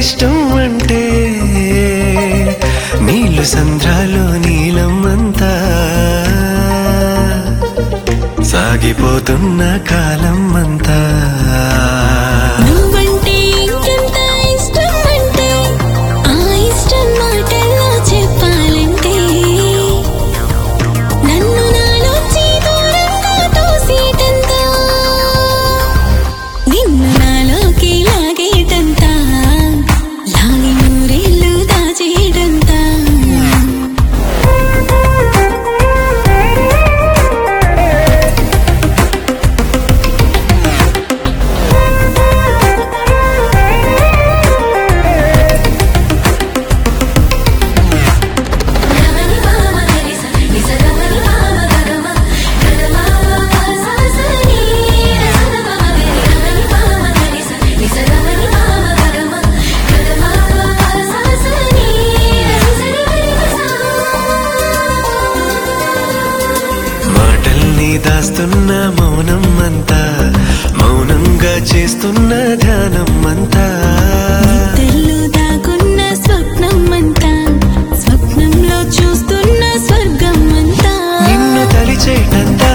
ఇష్టం అంటే నీళ్ళు సంద్రాలు నీలం అంతా సాగిపోతున్న కాలం అంతా నువ్వంటే ఇంకెంత ఇష్టం అంటే ఆ ఇష్టం మాటల్లో చెప్పాలంటే నన్ను నాలోంచి దూరంగా తోసేటంత నిన్ను నాలోకి లాగేటంత లాగి నూరేళ్ళు దాచేటంత మాటల్ని దాస్తున్న మౌనం అంతా మౌనంగా చేస్తున్న ధ్యానం అంతా తెల్లు దాగున్న స్వప్నం అంతా స్వప్నంలో చూస్తున్న స్వర్గం అంతా నిన్ను తలిచేటంతా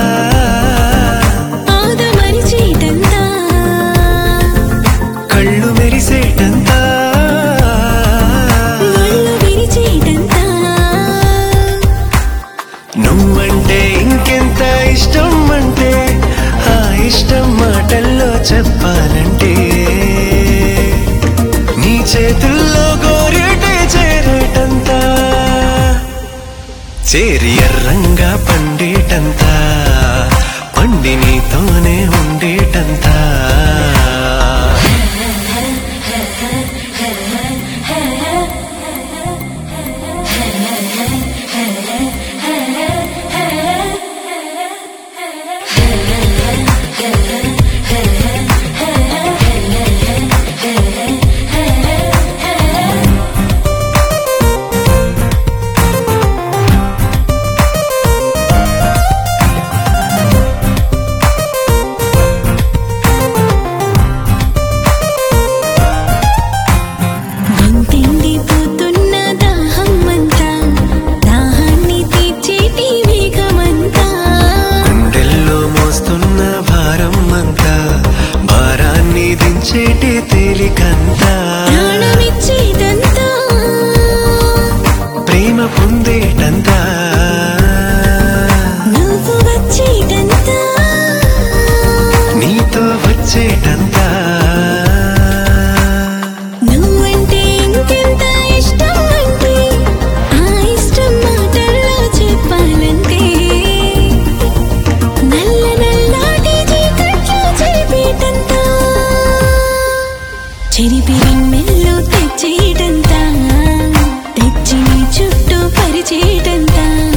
ఆదమరిచేటంతా కళ్ళు మెరిసేటంతా ఒళ్ళు విరిచేటంతా నువ్వంటే ఇంకెంత ఇష్టం అంటే ఆ ఇష్టం మాటల్లో చెప్పాలంటే నీ చేతుల్లో గోరేటే చేరేటంతా చేరి ఎర్రంగా పండేటంతా పండి నీతోనే ఉండేటంతా గొంతెండిపోతున్న దాహం అంతా దాహాన్ని తీర్చేటి వేగమంతా గుండెల్లో మోస్తున్న భారం అంతా భారాన్ని దించేటి తేలికంతా ప్రాణమిచ్చేటంతా ప్రేమ పొందేటంతా నువ్వు వచ్చేటంతా నీతో వచ్చేటంతా నువ్వంటే ఇంకెంత ఇష్టం అంటే ఆ ఇష్టం మాటల్లో చెప్పాలంటే నల్ల నల్లాటి చీకట్లో చెరిపేటంతా చెరిపి వెన్నెల్లో తెచ్చేటంతా తెచ్చి నీ చుట్టూ పరిచేటంతా